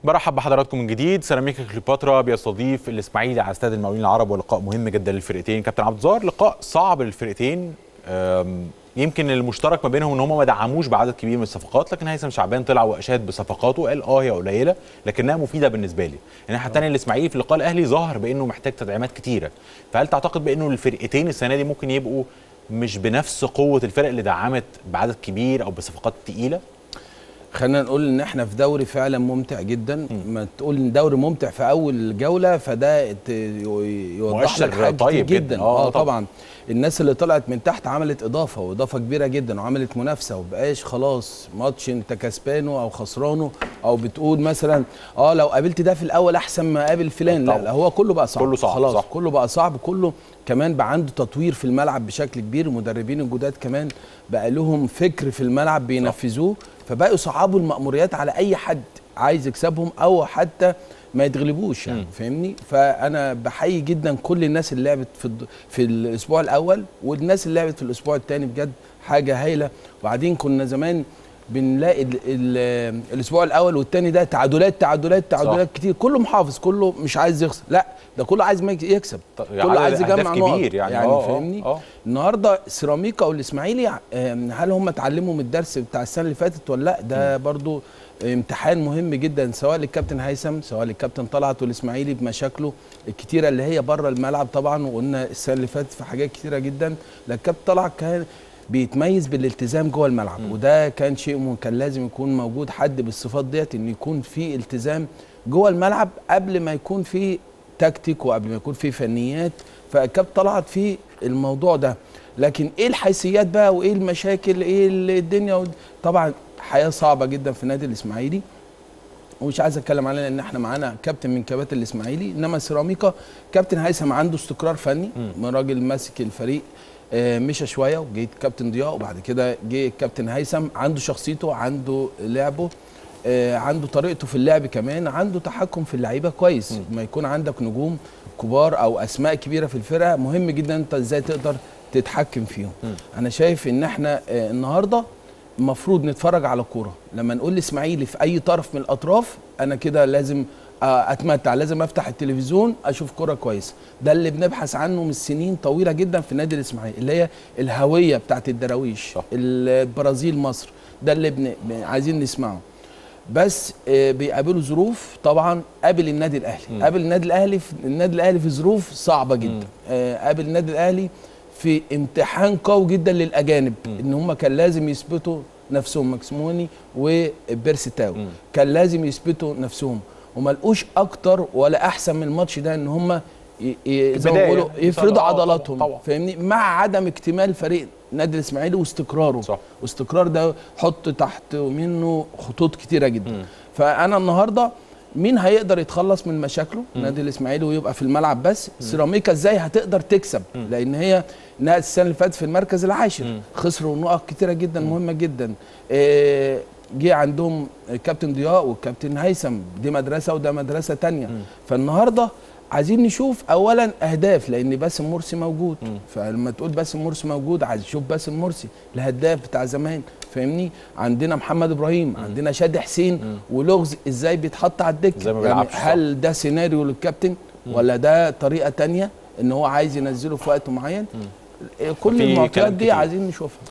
برحب بحضراتكم من جديد سيراميكا كليوباترا بيستضيف الاسماعيلي على استاد المقاولين العرب ولقاء مهم جدا للفرقتين كابتن عبد الظاهر لقاء صعب للفرقتين أم، يمكن المشترك ما بينهم ان هم ما دعموش بعدد كبير من الصفقات لكن هيثم شعبان طلع واشاد بصفقاته وقال اه هي قليله لكنها مفيده بالنسبه لي الناحيه الثانيه الاسماعيلي في اللقاء الاهلي ظهر بانه محتاج تدعيمات كتيره فهل تعتقد بانه الفرقتين السنه دي ممكن يبقوا مش بنفس قوه الفرق اللي دعمت بعدد كبير او بصفقات تقيله خلينا نقول ان احنا في دوري فعلا ممتع جدا ما تقول ان دوري ممتع في اول جوله فده ت- ي- يوضح مؤشر لك حاجات طيب كتير جدا. جدا آه، اه طبعاً. طبعا الناس اللي طلعت من تحت عملت اضافه واضافه كبيره جدا وعملت منافسه وبقاش خلاص ماتش انت كسبانه او خسرانه او بتقول مثلا اه لو قابلت ده في الاول احسن ما قابل فلان لا, طبعاً. لا هو كله بقى صعب كله صعب، خلاص صح. كله بقى صعب كله كمان بقى عنده تطوير في الملعب بشكل كبير المدربين الجداد كمان بقى لهم فكر في الملعب بينفذوه فبقوا يصعبوا المأموريات على اي حد عايز يكسبهم او حتى ما يتغلبوش يعني مم. فاهمني فانا بحيي جدا كل الناس اللي لعبت في الد- في الاسبوع الاول والناس اللي لعبت في الاسبوع الثاني بجد حاجه هايله وبعدين كنا زمان بنلاقي ال ال الاسبوع الاول والثاني ده تعادلات تعادلات تعادلات كتير كله محافظ كله مش عايز يخسر لا ده كله عايز ما يكسب طيب كله عدد عايز أهداف يجمع كبير نقط يعني. يعني آه، آه، فاهمني آه. النهارده سيراميكا والاسماعيلي آم، هل هم اتعلموا من الدرس بتاع السنه اللي فاتت ولا لا ده برضو امتحان مهم جدا سواء للكابتن هيثم سواء للكابتن طلعت والاسماعيلي بمشاكله الكتيره اللي هي بره الملعب طبعا وقلنا السنه اللي فاتت في حاجات كتيره جدا لكن الكابتن طلعت كان بيتميز بالالتزام جوه الملعب وده كان شيء م- كان لازم يكون موجود حد بالصفات ديت ان يكون في التزام جوه الملعب قبل ما يكون في تكتيك وقبل ما يكون في فنيات فكاب طلعت في الموضوع ده لكن ايه الحيثيات بقى وايه المشاكل ايه الدنيا ود- طبعا حياه صعبه جدا في النادي الاسماعيلي ومش عايز اتكلم عليها لان احنا معانا كابتن من كباتن الاسماعيلي انما سيراميكا كابتن هيثم عنده استقرار فني من راجل ماسك الفريق آه، مشى شويه وجه كابتن ضياء وبعد كده جه كابتن هيثم عنده شخصيته عنده لعبه آه، عنده طريقته في اللعب كمان عنده تحكم في اللعيبه كويس ما يكون عندك نجوم كبار او اسماء كبيره في الفرقه مهم جدا انت ازاي تقدر تتحكم فيهم انا شايف ان احنا آه، النهارده المفروض نتفرج على كوره لما نقول الاسماعيلي في اي طرف من الاطراف انا كده لازم آه، اتمتع لازم افتح التلفزيون اشوف كوره كويسه ده اللي بنبحث عنه من سنين طويله جدا في النادي الاسماعيلي اللي هي الهويه بتاعت الدراويش صح. البرازيل مصر ده اللي بن... بن- عايزين نسمعه بس آه، بيقابلوا ظروف طبعا قابل النادي الاهلي قابل النادي الاهلي في النادي الاهلي في ظروف صعبه جدا آه، قابل النادي الاهلي في امتحان قوي جدا للاجانب ان هم كان لازم يثبتوا نفسهم مكسموني وبيرسي تاو كان لازم يثبتوا نفسهم وما لقوش اكتر ولا احسن من الماتش ده ان هم ي- ي- زي ما البداية. بيقولوا يفرضوا آه، طبعاً، عضلاتهم طبعاً. فاهمني مع عدم اكتمال فريق النادي الاسماعيلي واستقراره صح. واستقرار ده حط تحت منه خطوط كتيره جدا فانا النهارده مين هيقدر يتخلص من مشاكله النادي الاسماعيلي ويبقى في الملعب بس سيراميكا ازاي هتقدر تكسب لان هي نهايه السنه اللي فاتت في المركز العاشر خسروا نقط كتيره جدا مهمه جدا آه، جه عندهم الكابتن ضياء والكابتن هيثم دي مدرسه وده مدرسه تانية فالنهارده عايزين نشوف اولا اهداف لان باسم مرسي موجود فلما تقول باسم مرسي موجود عايز تشوف باسم مرسي الهداف بتاع زمان فاهمني عندنا محمد ابراهيم عندنا شادي حسين ولغز ازاي بيتحط على الدكه إزاي ما يعني بيلعبش، صح. هل ده سيناريو للكابتن ولا ده طريقه تانية ان هو عايز ينزله في وقت معين كل في المعطيات كلام دي كتير. عايزين نشوفها